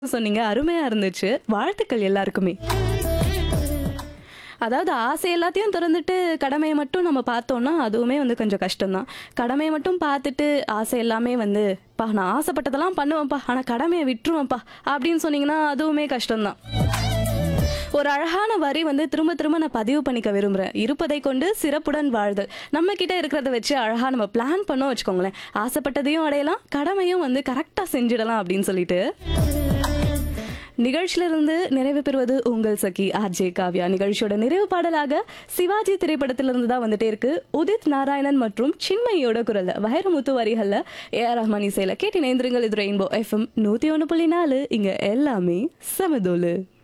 சொன்னீங்க அருமையா இருந்துச்சு வாழ்த்துக்கள் எல்லாருக்குமே அதாவது ஆசை எல்லாத்தையும் திறந்துட்டு கடமையை மட்டும் நம்ம பார்த்தோம்னா அதுவுமே வந்து கொஞ்சம் கஷ்டம்தான் கடமையை மட்டும் பார்த்துட்டு ஆசை எல்லாமே வந்து பா நான் ஆசைப்பட்டதெல்லாம் பண்ணுவேன்ப்பா ஆனால் கடமையை விட்டுருவேன்ப்பா அப்படின்னு சொன்னீங்கன்னா அதுவுமே கஷ்டம்தான் ஒரு அழகான வரி வந்து திரும்ப திரும்ப நான் பதிவு பண்ணிக்க விரும்புகிறேன் இருப்பதை கொண்டு சிறப்புடன் வாழ்தல் நம்ம கிட்ட இருக்கிறத வச்சு அழகாக நம்ம பிளான் பண்ணோம் வச்சுக்கோங்களேன் ஆசைப்பட்டதையும் அடையலாம் கடமையும் வந்து கரெக்டாக செஞ்சிடலாம் அப்படின்னு சொல்லிட்டு நிகழ்ச்சியிலிருந்து நிறைவு பெறுவது உங்கள் சகி ஆர்ஜே காவ்யா நிகழ்ச்சியோட நிறைவு பாடலாக சிவாஜி திரைப்படத்திலிருந்து தான் வந்துட்டே இருக்கு உதித் நாராயணன் மற்றும் சின்மையோட குரல்ல வைரமுத்து வரிகள்ல ஏ ஆர் ரஹ்மான் இசையில கேட்டு இணைந்திருங்கள் இது ரெயின்போ எஃப்எம் நூத்தி ஒன்று புள்ளி நாலு இங்க எல்லாமே சமதோலு